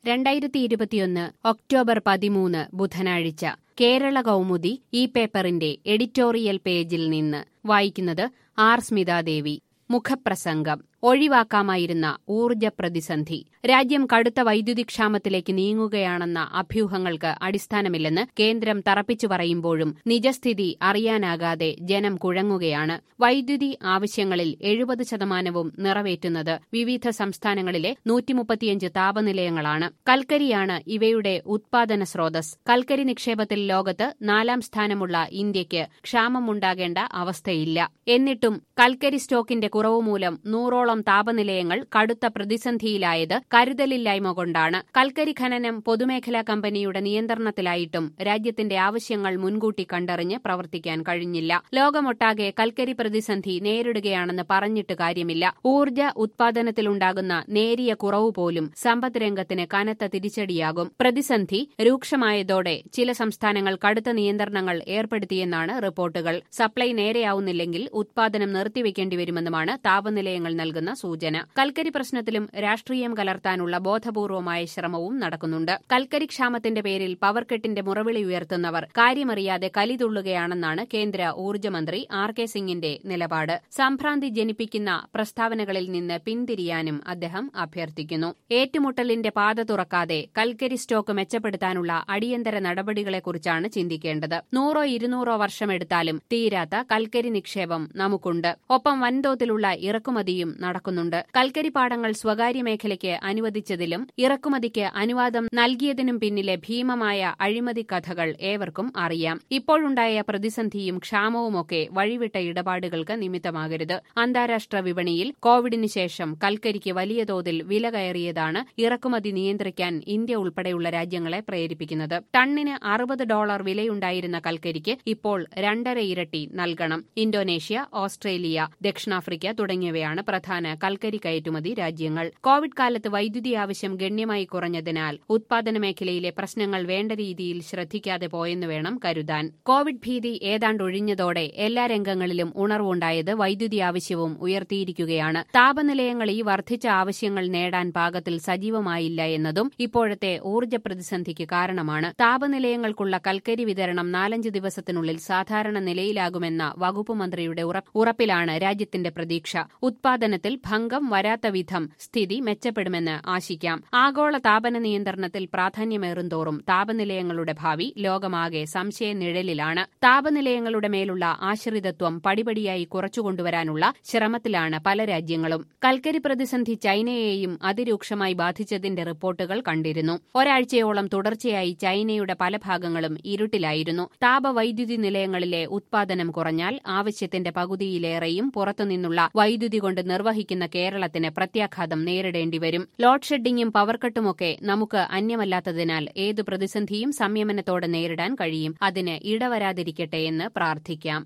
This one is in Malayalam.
രണ്ടായിരത്തി ഇരുപത്തിയൊന്ന് ഒക്ടോബർ പതിമൂന്ന് ബുധനാഴ്ച കേരള കൗമുദി ഈ പേപ്പറിന്റെ എഡിറ്റോറിയൽ പേജിൽ നിന്ന് വായിക്കുന്നത് ആർ സ്മിതാദേവി മുഖപ്രസംഗം ഒഴിവാക്കാമായിരുന്ന ഊർജ പ്രതിസന്ധി രാജ്യം കടുത്ത വൈദ്യുതി ക്ഷാമത്തിലേക്ക് നീങ്ങുകയാണെന്ന അഭ്യൂഹങ്ങൾക്ക് അടിസ്ഥാനമില്ലെന്ന് കേന്ദ്രം തറപ്പിച്ചു പറയുമ്പോഴും നിജസ്ഥിതി അറിയാനാകാതെ ജനം കുഴങ്ങുകയാണ് വൈദ്യുതി ആവശ്യങ്ങളിൽ എഴുപത് ശതമാനവും നിറവേറ്റുന്നത് വിവിധ സംസ്ഥാനങ്ങളിലെ നൂറ്റിമുപ്പത്തിയഞ്ച് താപനിലയങ്ങളാണ് കൽക്കരിയാണ് ഇവയുടെ ഉത്പാദന സ്രോതസ് കൽക്കരി നിക്ഷേപത്തിൽ ലോകത്ത് നാലാം സ്ഥാനമുള്ള ഇന്ത്യയ്ക്ക് ക്ഷാമമുണ്ടാകേണ്ട അവസ്ഥയില്ല എന്നിട്ടും കൽക്കരി സ്റ്റോക്കിന്റെ കുറവ് മൂലം നൂറോളം താപനിലയങ്ങൾ കടുത്ത പ്രതിസന്ധിയിലായത് കരുതലില്ലായ്മ കൊണ്ടാണ് കൽക്കരി ഖനനം പൊതുമേഖലാ കമ്പനിയുടെ നിയന്ത്രണത്തിലായിട്ടും രാജ്യത്തിന്റെ ആവശ്യങ്ങൾ മുൻകൂട്ടി കണ്ടറിഞ്ഞ് പ്രവർത്തിക്കാൻ കഴിഞ്ഞില്ല ലോകമൊട്ടാകെ കൽക്കരി പ്രതിസന്ധി നേരിടുകയാണെന്ന് പറഞ്ഞിട്ട് കാര്യമില്ല ഊർജ ഉത്പാദനത്തിലുണ്ടാകുന്ന നേരിയ കുറവ് പോലും സമ്പദ് രംഗത്തിന് കനത്ത തിരിച്ചടിയാകും പ്രതിസന്ധി രൂക്ഷമായതോടെ ചില സംസ്ഥാനങ്ങൾ കടുത്ത നിയന്ത്രണങ്ങൾ ഏർപ്പെടുത്തിയെന്നാണ് റിപ്പോർട്ടുകൾ സപ്ലൈ നേരെയാവുന്നില്ലെങ്കിൽ ഉത്പാദനം നിർത്തിവെക്കേണ്ടി വരുമെന്നുമാണ് താപനിലയങ്ങൾ നൽകുന്ന സൂചന കൽക്കരി പ്രശ്നത്തിലും രാഷ്ട്രീയം കലർത്താനുള്ള ബോധപൂർവമായ ശ്രമവും നടക്കുന്നുണ്ട് കൽക്കരി ക്ഷാമത്തിന്റെ പേരിൽ പവർകെട്ടിന്റെ മുറവിളി ഉയർത്തുന്നവർ കാര്യമറിയാതെ കലിതുള്ളുകയാണെന്നാണ് കേന്ദ്ര ഊർജ്ജമന്ത്രി ആർ കെ സിംഗിന്റെ നിലപാട് സംഭ്രാന്തി ജനിപ്പിക്കുന്ന പ്രസ്താവനകളിൽ നിന്ന് പിന്തിരിയാനും അദ്ദേഹം അഭ്യർത്ഥിക്കുന്നു ഏറ്റുമുട്ടലിന്റെ പാത തുറക്കാതെ കൽക്കരി സ്റ്റോക്ക് മെച്ചപ്പെടുത്താനുള്ള അടിയന്തര നടപടികളെക്കുറിച്ചാണ് ചിന്തിക്കേണ്ടത് നൂറോ ഇരുന്നൂറോ വർഷമെടുത്താലും തീരാത്ത കൽക്കരി നിക്ഷേപം നമുക്കുണ്ട് ഒപ്പം വൻതോതിലുള്ള ഇറക്കുമതിയും നടക്കുന്നുണ്ട് കൽക്കരി പാടങ്ങൾ സ്വകാര്യ മേഖലയ്ക്ക് അനുവദിച്ചതിലും ഇറക്കുമതിക്ക് അനുവാദം നൽകിയതിനും പിന്നിലെ ഭീമമായ അഴിമതി കഥകൾ ഏവർക്കും അറിയാം ഇപ്പോഴുണ്ടായ പ്രതിസന്ധിയും ക്ഷാമവുമൊക്കെ വഴിവിട്ട ഇടപാടുകൾക്ക് നിമിത്തമാകരുത് അന്താരാഷ്ട്ര വിപണിയിൽ കോവിഡിന് ശേഷം കൽക്കരിക്ക് വലിയ തോതിൽ വില കയറിയതാണ് ഇറക്കുമതി നിയന്ത്രിക്കാൻ ഇന്ത്യ ഉൾപ്പെടെയുള്ള രാജ്യങ്ങളെ പ്രേരിപ്പിക്കുന്നത് ടണ്ണിന് അറുപത് ഡോളർ വിലയുണ്ടായിരുന്ന കൽക്കരിക്ക് ഇപ്പോൾ രണ്ടര ഇരട്ടി നൽകണം ഇന്തോനേഷ്യ ഓസ്ട്രേലിയ ദക്ഷിണാഫ്രിക്ക തുടങ്ങിയവയാണ് പ്രധാന കൽക്കരി കയറ്റുമതി രാജ്യങ്ങൾ കോവിഡ് കാലത്ത് വൈദ്യുതി ആവശ്യം ഗണ്യമായി കുറഞ്ഞതിനാൽ ഉത്പാദന മേഖലയിലെ പ്രശ്നങ്ങൾ വേണ്ട രീതിയിൽ ശ്രദ്ധിക്കാതെ പോയെന്ന് വേണം കരുതാൻ കോവിഡ് ഭീതി ഏതാണ്ട് ഒഴിഞ്ഞതോടെ എല്ലാ രംഗങ്ങളിലും ഉണർവുണ്ടായത് വൈദ്യുതി ആവശ്യവും ഉയർത്തിയിരിക്കുകയാണ് താപനിലയങ്ങൾ ഈ വർദ്ധിച്ച ആവശ്യങ്ങൾ നേടാൻ പാകത്തിൽ സജീവമായില്ല എന്നതും ഇപ്പോഴത്തെ ഊർജ്ജ പ്രതിസന്ധിക്ക് കാരണമാണ് താപനിലയങ്ങൾക്കുള്ള കൽക്കരി വിതരണം നാലഞ്ച് ദിവസത്തിനുള്ളിൽ സാധാരണ നിലയിലാകുമെന്ന വകുപ്പ് മന്ത്രിയുടെ ഉറപ്പിലാണ് രാജ്യത്തിന്റെ പ്രതീക്ഷ ഉത്പാദനത്തിൽ ഭംഗം വരാത്ത വിധം സ്ഥിതി മെച്ചപ്പെടുമെന്ന് ആശിക്കാം ആഗോള താപന നിയന്ത്രണത്തിൽ പ്രാധാന്യമേറുന്തോറും താപനിലയങ്ങളുടെ ഭാവി ലോകമാകെ സംശയ നിഴലിലാണ് താപനിലയങ്ങളുടെ മേലുള്ള ആശ്രിതത്വം പടിപടിയായി കുറച്ചുകൊണ്ടുവരാനുള്ള ശ്രമത്തിലാണ് പല രാജ്യങ്ങളും കൽക്കരി പ്രതിസന്ധി ചൈനയെയും അതിരൂക്ഷമായി ബാധിച്ചതിന്റെ റിപ്പോർട്ടുകൾ കണ്ടിരുന്നു ഒരാഴ്ചയോളം തുടർച്ചയായി ചൈനയുടെ പല ഭാഗങ്ങളും ഇരുട്ടിലായിരുന്നു താപവൈദ്യുതി നിലയങ്ങളിലെ ഉത്പാദനം കുറഞ്ഞാൽ ആവശ്യത്തിന്റെ പകുതിയിലേറെയും പുറത്തുനിന്നുള്ള വൈദ്യുതി കൊണ്ട് നിർവഹിക്കുന്ന കേരളത്തിന് പ്രത്യാഘാതം നേരിടേണ്ടി വരും ലോഡ് ഷെഡിംഗും പവർ കട്ടുമൊക്കെ നമുക്ക് അന്യമല്ലാത്തതിനാൽ ഏതു പ്രതിസന്ധിയും സംയമനത്തോടെ നേരിടാൻ കഴിയും അതിന് ഇടവരാതിരിക്കട്ടെ എന്ന് പ്രാർത്ഥിക്കാം